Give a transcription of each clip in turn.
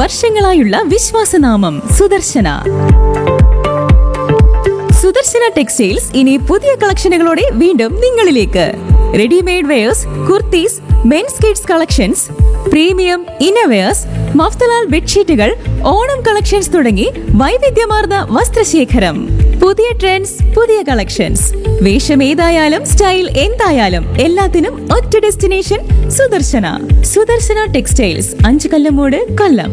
വർഷങ്ങളായുള്ള വിശ്വാസനാമം സുദർശന സുദർശന ടെക്സ്റ്റൈൽസ് ഇനി പുതിയ കളക്ഷനുകളോടെ വീണ്ടും നിങ്ങളിലേക്ക് readymade wears kurtis mens kids collections premium innerwears Mafatlal ബെഡ്ഷീറ്റുകൾ ഓണം കളക്ഷൻസ് തുടങ്ങി വൈവിധ്യമാർന്ന വസ്ത്രശേഖരം പുതിയ ട്രെൻഡ്സ് പുതിയ കളക്ഷൻസ് വേഷം ഏതായാലും സ്റ്റൈൽ എന്തായാലും എല്ലാത്തിനും ഒറ്റ ഡെസ്റ്റിനേഷൻ സുദർശന സുദർശന ടെക്സ്റ്റൈൽസ് അഞ്ചു കല്ലമൂട് കൊല്ലം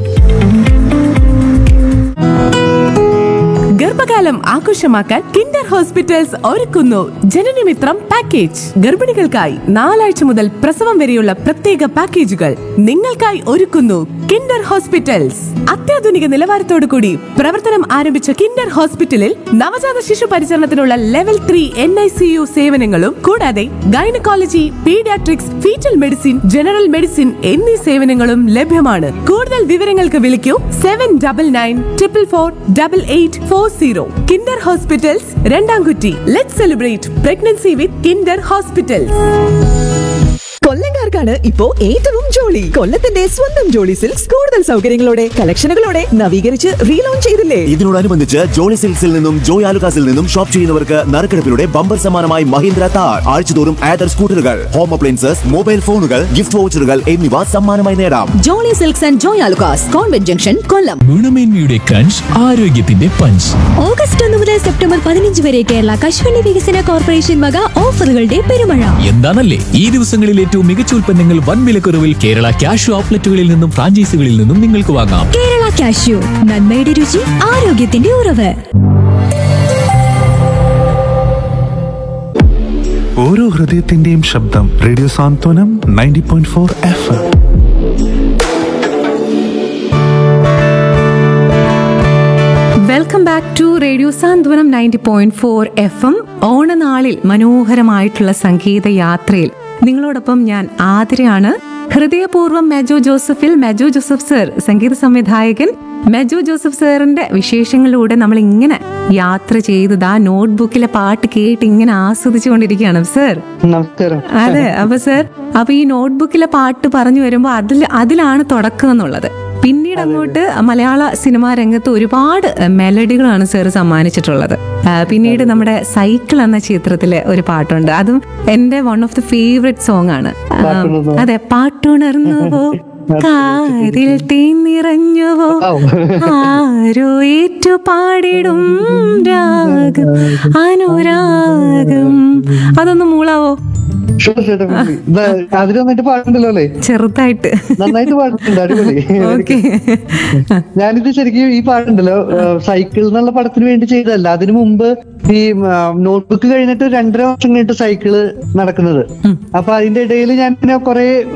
ഗർഭകാലം ആഘോഷമാക്കാൻ കിൻഡർ ഹോസ്പിറ്റൽസ് ഒരുക്കുന്നു ജനനമിത്രം പാക്കേജ് ഗർഭിണികൾക്കായി നാലാഴ്ച മുതൽ പ്രസവം വരെയുള്ള പ്രത്യേക പാക്കേജുകൾ നിങ്ങൾക്കായി ഒരുക്കുന്നു കിൻഡർ ഹോസ്പിറ്റൽസ് അത്യാധുനിക നിലവാരത്തോടു കൂടി പ്രവർത്തനം ആരംഭിച്ച കിൻഡർ ഹോസ്പിറ്റലിൽ നവജാത ശിശു പരിചരണത്തിനുള്ള level three N I C U സേവനങ്ങളും കൂടാതെ gynaecology paediatrics foetal medicine general medicine എന്നീ സേവനങ്ങളും ലഭ്യമാണ് കൂടുതൽ വിവരങ്ങൾക്ക് വിളിക്കൂ seven double nine triple four double eight four zero kinder hospitals Randamkutty let celebrate pregnancy with kinder hospitals കൊല്ലങ്കാർക്കാണ് ഇപ്പോ ഏറ്റവും ജോളി കൊല്ലത്തിന്റെ സ്വന്തം ജോളി സിൽക്സ് കൂടുതൽ സൗകര്യങ്ങളോടെ കളക്ഷനുകളോടെ നവീകരിച്ച് റീലോഞ്ച് ചെയ്തില്ലേ ഇതിനോടനുബന്ധിച്ച് ജോളി സിൽക്സിൽ നിന്നും ജോയ് ആലുകാസിൽ നിന്നും ഷോപ്പ് ചെയ്യുന്നവർക്ക് നറുക്കെടുപ്പിലൂടെ ബമ്പർ സമ്മാനമായി മഹീന്ദ്ര താർ ആഴ്ചതോറും ആദർ സ്കൂട്ടറുകൾ ഹോം അപ്ലയൻസസ് മൊബൈൽ ഫോണുകൾ ഗിഫ്റ്റ് വൗച്ചറുകൾ എന്നിവ സമ്മാനമായി നേടാം Jolly silks and Joy Alukkas convent junction Kollam ഗുണമേന്മയുടെ കഞ്ച് ആരോഗ്യത്തിന്റെ പഞ്ച് ഓഗസ്റ്റ് ഒന്ന് മുതൽ സെപ്റ്റംബർ പതിനഞ്ച് വരെ കേരള കശുവണ്ടി വികസന കോർപ്പറേഷൻ വക ഓഫറുകളുടെ പെരുമഴ എന്താണല്ലേ ഈ ദിവസങ്ങളിൽ ഏറ്റവും മികച്ച ഉൽപ്പന്നങ്ങൾ വൻ വിലക്കുറവിൽ കേരള ക്യാഷ് ഔട്ട്ലെറ്റുകളിൽ നിന്നും ഫ്രാഞ്ചൈസികളിൽ നിന്നും നിങ്ങൾക്ക് വാങ്ങാം കേരള കാഷ്യൂ നന്മയുടെ രുചി ആരോഗ്യത്തിന്റെ ഉറവ് ഓരോ ഹൃദയത്തിന്റെയും ശബ്ദം radio Santhwanam ninety point four F M welcome back to radio Santhwanam ninety point four F M ഓണനാളിൽ മനോഹരമായിട്ടുള്ള സംഗീത യാത്രയിൽ നിങ്ങളോടൊപ്പം ഞാൻ ആതിരയാണ് ഹൃദയപൂർവ്വം മെജോ ജോസഫിൽ മെജോ ജോസഫ് സർ സംഗീത സംവിധായകൻ മെജോ ജോസഫ് സാറിന്റെ വിശേഷങ്ങളിലൂടെ നമ്മൾ ഇങ്ങനെ യാത്ര ചെയ്തത് ആ നോട്ട്ബുക്കിലെ പാട്ട് കേട്ട് ഇങ്ങനെ ആസ്വദിച്ചുകൊണ്ടിരിക്കുകയാണ് സർ നമസ്കാരം അതെ അപ്പൊ സർ അപ്പൊ ഈ നോട്ട്ബുക്കിലെ പാട്ട് പറഞ്ഞു വരുമ്പോൾ അതിൽ അതിലാണ് തുടക്കം എന്നുള്ളത് പിന്നീട് അങ്ങോട്ട് മലയാള സിനിമാ രംഗത്ത് ഒരുപാട് മെലഡികളാണ് സാർ സമ്മാനിച്ചിട്ടുള്ളത് ആ, പിന്നീട് നമ്മുടെ സൈക്കിൾ എന്ന ചിത്രത്തിലെ ഒരു പാട്ടുണ്ട് അതും എന്റെ one of the favourite song ആണ് ആ, പാട്ടുണർന്നോ? അതെ പാട്ടുണർന്നുവോ കാതിൽ തേൻ നിറഞ്ഞുവോ ആരോ ഏറ്റു പാടിടും രാഗം അനുരാഗം അതൊന്ന് മൂളാവോ ഷുവർ ചേട്ടാ അതിൽ നന്നായിട്ട് പാടുണ്ടല്ലോ അല്ലേ ചെറുതായിട്ട് നന്നായിട്ട് പാടുന്നുണ്ട് അടിപൊളി ഓക്കെ ഞാനിത് ശരിക്കും ഈ പാടുണ്ടല്ലോ സൈക്കിൾ എന്നുള്ള പടത്തിന് വേണ്ടി ചെയ്തതല്ല അതിനു മുമ്പ് ഈ നോട്ട്ബുക്ക് കഴിഞ്ഞിട്ട് രണ്ടര വർഷം കഴിഞ്ഞിട്ട് സൈക്കിള് നടക്കുന്നത് അപ്പൊ അതിന്റെ ഇടയിൽ ഞാൻ ഇങ്ങനെ കുറെ